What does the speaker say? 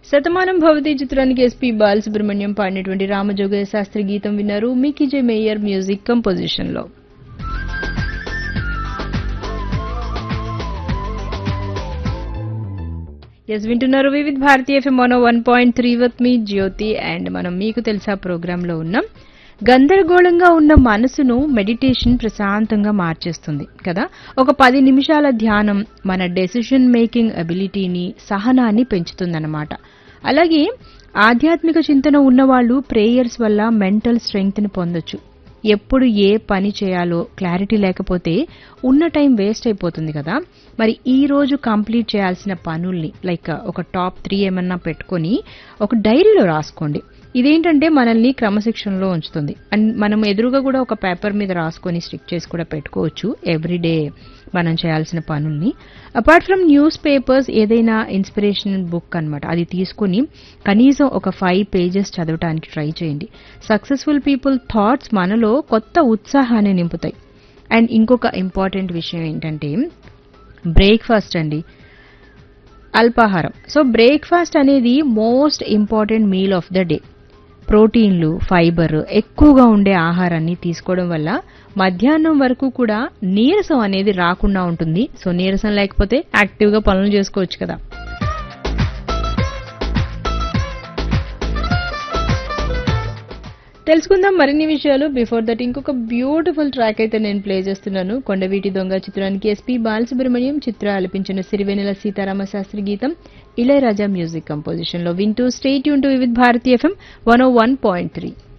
శతమానం భవతి చిత్రానికి ఎస్పి బాలసుబ్రహ్మణ్యం పాడినటువంటి రామజోగయ్య శాస్త్రి గీతం విన్నారు మికీజే మేయర్ మ్యూజిక్ కంపోజిషన్ లో ఎస్ వింటున్నారు Vividh Bharatiya FM one one point three with me Jyothi and మనం మీకు తెలుసా ప్రోగ్రామ్ లో ఉన్నాం గందరగోళంగా ఉన్న మనసును మెడిటేషన్ ప్రశాంతంగా మార్చేస్తుంది కదా ఒక పది నిమిషాల ధ్యానం మన డెసిషన్ మేకింగ్ అబిలిటీని సహనాన్ని పెంచుతుందన్నమాట అలాగే ఆధ్యాత్మిక చింతన ఉన్నవాళ్ళు ప్రేయర్స్ వల్ల మెంటల్ స్ట్రెంగ్త్ని పొందొచ్చు ఎప్పుడు ఏ పని చేయాలో క్లారిటీ లేకపోతే ఉన్న టైం వేస్ట్ అయిపోతుంది కదా మరి ఈ రోజు కంప్లీట్ చేయాల్సిన పనుల్ని లైక్ ఒక టాప్ త్రీ ఏమన్నా పెట్టుకొని ఒక డైరీలో రాసుకోండి ఇదేంటంటే మనల్ని క్రమశిక్షణలో ఉంచుతుంది అండ్ మనం ఎదురుగా కూడా ఒక పేపర్ మీద రాసుకొని స్టిక్ చేసి కూడా పెట్టుకోవచ్చు ఎవ్రీడే మనం చేయాల్సిన పనుల్ని అపార్ట్ ఫ్రమ్ న్యూస్ పేపర్స్ ఏదైనా ఇన్స్పిరేషనల్ బుక్ అన్నమాట అది తీసుకుని కనీసం ఒక ఫైవ్ పేజెస్ చదవడానికి ట్రై చేయండి సక్సెస్ఫుల్ పీపుల్ థాట్స్ మనలో కొత్త ఉత్సాహాన్ని నింపుతాయి అండ్ ఇంకొక ఇంపార్టెంట్ విషయం ఏంటంటే బ్రేక్ఫాస్ట్ అండి అల్పాహారం సో బ్రేక్ఫాస్ట్ అనేది most important meal of the day ప్రోటీన్లు ఫైబర్ ఎక్కువగా ఉండే ఆహారాన్ని తీసుకోవడం వల్ల మధ్యాహ్నం వరకు కూడా నీరసం అనేది రాకుండా ఉంటుంది సో నీరసం లేకపోతే యాక్టివ్గా పనులు చేసుకోవచ్చు కదా తెలుసుకుందాం మరిన్ని విషయాలు బిఫోర్ దట్ ఇంకొక బ్యూటిఫుల్ ట్రాక్ అయితే నేను ప్లే చేస్తున్నాను కొండవీటి దొంగ చిత్రానికి ఎస్పీ బాలసుబ్రహ్మణ్యం చిత్ర ఆలపించిన సిరివెనెల సీతారామ శాస్త్రి గీతం ఇళయరాజా మ్యూజిక్ కంపోజిషన్ లో వింటూ స్టేట్ యూన్ to Vividh Bharati FM one o one point three